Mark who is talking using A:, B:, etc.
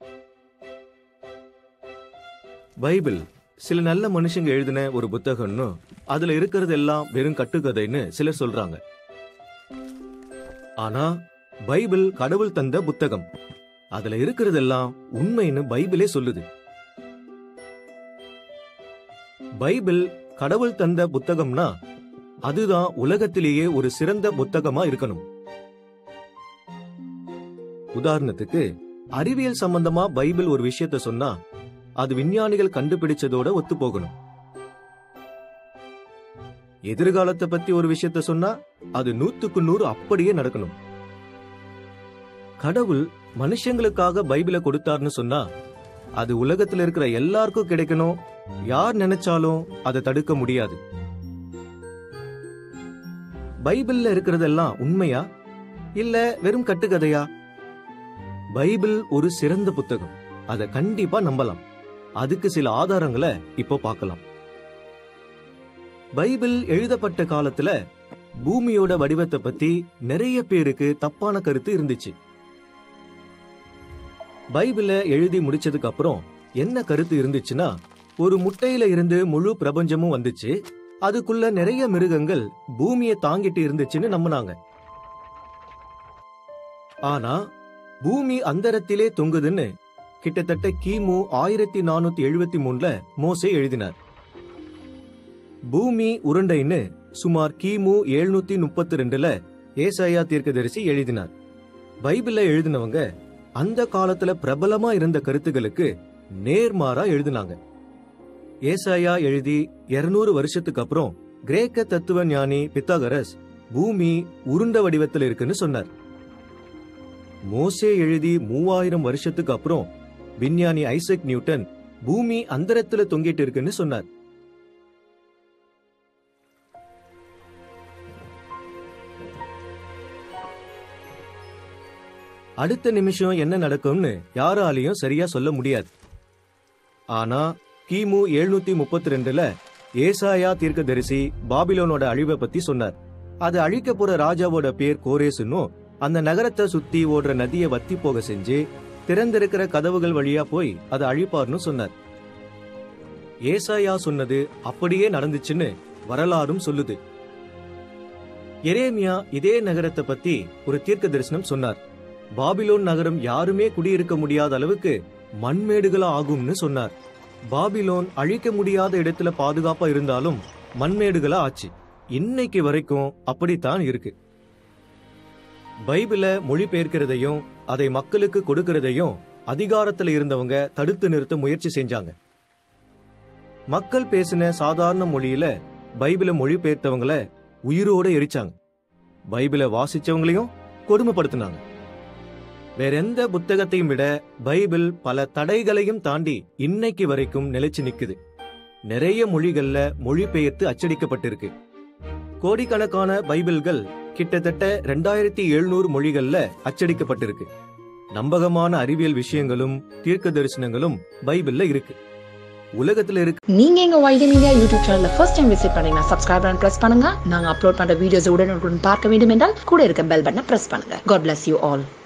A: Bible சில நல்ல மனுஷங்க எழுதின ஒரு புத்தகம்னு அதுல இருக்கிறது எல்லாம் வெறும் கட்டுக்கதைன்னு சிலர் சொல்றாங்க ஆனா பைபிள் கடவுள் தந்த புத்தகம் அதுல இருக்கிறதெல்லாம் உண்மைன்னு பைபிளே சொல்லுது பைபிள் கடவுள் தந்த புத்தகம்னா அதுதான் உலகத்திலேயே ஒரு சிறந்த புத்தகமா இருக்கணும் உதாரணத்துக்கு அறிவியல் சம்பந்தமா பைபிள் ஒரு விஷயத்த சொன்னா அது விஞ்ஞானிகள் கண்டுபிடிச்சதோட ஒத்து போகணும் எதிர்காலத்தை பத்தி ஒரு விஷயத்த சொன்னா அது நூத்துக்கு நூறு அப்படியே நடக்கணும் கடவுள் மனுஷங்களுக்காக பைபிளை கொடுத்தார்னு சொன்னா அது உலகத்துல இருக்கிற எல்லாருக்கும் கிடைக்கணும் யார் நினைச்சாலும் அதை தடுக்க முடியாது பைபிள்ல இருக்கிறதெல்லாம் உண்மையா இல்ல வெறும் கட்டுக்கதையா பைபிள் ஒரு சிறந்த புத்தகம் அதை கண்டிப்பா நம்பலாம் அதுக்கு சில ஆதாரங்களை இப்போ பார்க்கலாம் பைபிள் எழுதப்பட்ட காலத்துல பூமியோட வடிவத்தை பத்தி நிறைய பேருக்கு தப்பான கருத்து இருந்துச்சு பைபிளை எழுதி முடிச்சதுக்கு அப்புறம் என்ன கருத்து இருந்துச்சுன்னா ஒரு முட்டையில இருந்து முழு பிரபஞ்சமும் வந்துச்சு அதுக்குள்ள நிறைய மிருகங்கள் பூமியை தாங்கிட்டு இருந்துச்சுன்னு நம்பினாங்க ஆனா பூமி அந்தரத்திலே தொங்குதுன்னு கிட்டத்தட்ட கிமு ஆயிரத்தி நானூத்தி எழுபத்தி மூணுல மோசே எழுதினார் பூமி உருண்டைன்னு சுமார் கிமு எழுநூத்தி முப்பத்தி ரெண்டுல ஏசாயா தீர்க்கதரிசி எழுதினார் பைபிள்ல எழுதினவங்க அந்த காலத்துல பிரபலமா இருந்த கருத்துகளுக்கு நேர்மாறா எழுதினாங்க ஏசாயா எழுதி 200 வருஷத்துக்கு அப்புறம் கிரேக்க தத்துவ ஞானி பித்தாகரஸ் பூமி உருண்ட வடிவத்தில் இருக்குன்னு சொன்னார் மோசே எழுதி மூவாயிரம் வருஷத்துக்கு அப்புறம் விஞ்ஞானி ஐசக் நியூட்டன் பூமி அந்தரத்துல தொங்கிட்டு இருக்குன்னு சொன்னார் அடுத்த நிமிஷம் என்ன நடக்கும்னு யாராலையும் சரியா சொல்ல முடியாது ஆனா கிமு எழுநூத்தி முப்பத்தி ரெண்டுல ஏசாயா தீர்க்கதரிசி பாபிலோனோட அழிவை பத்தி சொன்னார் அது அழிக்க போற ராஜாவோட பேர் கோரேசுன்னும் அந்த நகரத்தை சுத்தி ஓடுற நதியை வத்தி போக செஞ்சு திறந்திருக்கிற கதவுகள் வழியா போய் அதை அழிப்பார்னு சொன்னார் ஏசாயா சொன்னது அப்படியே நடந்துச்சுன்னு வரலாறும் சொல்லுது எரேமியா இதே நகரத்தை பத்தி ஒரு தீர்க்க தரிசனம் சொன்னார் பாபிலோன் நகரம் யாருமே குடியிருக்க முடியாத அளவுக்கு மண்மேடுகளா ஆகும்னு சொன்னார் பாபிலோன் அழிக்க முடியாத இடத்துல பாதுகாப்பா இருந்தாலும் மண்மேடுகளா ஆச்சு இன்னைக்கு வரைக்கும் அப்படித்தான் இருக்கு பைபிள மொழிபெயர்க்கிறதையும் அதை மக்களுக்கு கொடுக்கறதையும் அதிகாரத்துல இருந்தவங்க தடுத்து நிறுத்த முயற்சி செஞ்சாங்க மக்கள் பேசின சாதாரண மொழியில பைபிளை மொழிபெயர்த்தவங்கள உயிரோட எரிச்சாங்க பைபிளை வாசிச்சவங்களையும் கொடுமைப்படுத்தினாங்க வேற எந்த புத்தகத்தையும் விட பைபிள் பல தடைகளையும் தாண்டி இன்னைக்கு வரைக்கும் நிலைச்சு நிக்குது நிறைய மொழிகள்ல மொழிபெயர்த்து அச்சடிக்கப்பட்டிருக்கு கோடிக்கணக்கான பைபிள்கள் கிட்டத்தட்ட ரெண்டாயிரத்தி எழுநூறு மொழிகள்ல அச்சடிக்கப்பட்டிருக்கு நம்பகமான அறிவியல் விஷயங்களும் தீர்க்க தரிசனங்களும் பைபிள்ல இருக்கு உலகத்துல இருக்க
B: நீங்க எங்க வைகை மீடியா யூடியூப் சேனல்ல ஃபர்ஸ்ட் டைம் விசிட் பண்ணீங்கன்னா சப்ஸ்கிரைப் பட்டன் பிரஸ் பண்ணுங்க நாங்க அப்லோட் பண்ற வீடியோஸ் உடனுக்குடன் பார்க்க வேண்டும் என்றால் கூட இருக்க பெல் பட்டனை பிரஸ் பண்ணுங்க காட் bless யூ ஆல்